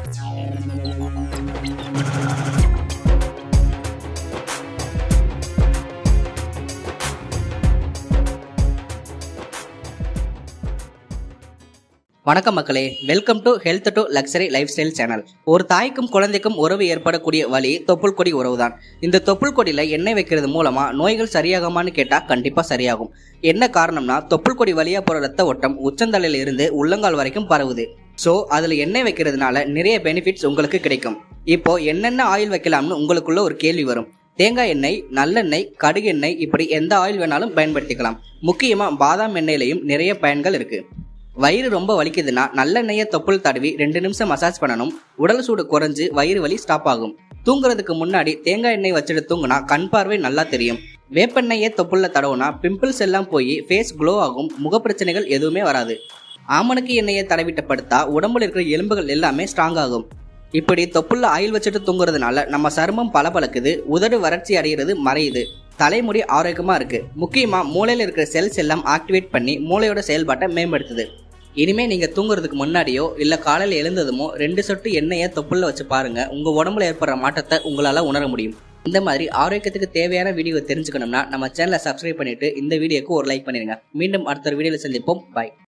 வணக்கம் மக்களே welcome to health to luxury lifestyle channel ஒரு தாய்க்கும் குழந்தைக்கும் உறவு ஏற்படக்கூடிய வழி தொப்புள் கொடி உறவு தான் இந்த தொப்புள் கொடியில எண்ணெய் வைக்கிறது மூலமா நோய்கள் சரியாகுமான்னு கேட்டா கண்டிப்பா சரியாகும் என்ன காரணம்னா தொப்புள் கொடி வழியா போற ரத்த ஓட்டம் உச்சந்தலையில இருந்து உள்ளங்கால் வரைக்கும் பரவுது ஸோ அதுல எண்ணெய் வைக்கிறதுனால நிறைய பெனிஃபிட்ஸ் உங்களுக்கு கிடைக்கும் இப்போ என்னென்ன ஆயில் வைக்கலாம்னு உங்களுக்குள்ள ஒரு கேள்வி வரும் தேங்காய் எண்ணெய் நல்லெண்ணெய் கடுகு எண்ணெய் இப்படி எந்த ஆயில் வேணாலும் பயன்படுத்திக்கலாம் முக்கியமா பாதாம் எண்ணெயிலையும் நிறைய பயன்கள் இருக்கு வயிறு ரொம்ப வலிக்குதுன்னா நல்லெண்ணெயை தொப்புள் தடவி ரெண்டு நிமிஷம் மசாஜ் பண்ணணும் உடல் சூடு குறைஞ்சு வயிறு வலி ஸ்டாப் ஆகும் தூங்குறதுக்கு முன்னாடி தேங்காய் எண்ணெய் வச்சுட்டு தூங்குனா கண் பார்வை நல்லா தெரியும் வேப்பெண்ணெயை தொப்புள்ள தடவுனா பிம்பிள்ஸ் எல்லாம் போய் ஃபேஸ் க்ளோ ஆகும் முகப்பிரச்சனைகள் எதுவுமே வராது ஆமணக்கு எண்ணெயை தடவிட்டு படுத்தா உடம்புல இருக்கிற எலும்புகள் எல்லாமே ஸ்ட்ராங் ஆகும் இப்படி தொப்புள்ள ஆயில் வச்சுட்டு தூங்குறதுனால நம்ம சருமம் பளபளக்குது உதடு வறட்சி அடைகிறது மறையுது தலைமுடி ஆரோக்கியமா இருக்கு முக்கியமா மூளையில இருக்கிற செல்ஸ் எல்லாம் ஆக்டிவேட் பண்ணி மூளையோட செயல்பாட்டை மேம்படுத்துது இனிமே நீங்க தூங்குறதுக்கு முன்னாடியோ இல்ல காலையில எழுந்ததுமோ ரெண்டு சொட்டு எண்ணெயை தொப்புள்ள வச்சு பாருங்க உங்க உடம்புல ஏற்படுற மாற்றத்தை உங்களால உணர முடியும் இந்த மாதிரி ஆரோக்கியத்துக்கு தேவையான வீடியோ தெரிஞ்சுக்கணும்னா நம்ம சேனலை சப்ஸ்கிரைப் பண்ணிட்டு இந்த வீடியோக்கு ஒரு லைக் பண்ணிருங்க மீண்டும் அடுத்த ஒரு வீடியோல சந்திப்போம் பாய்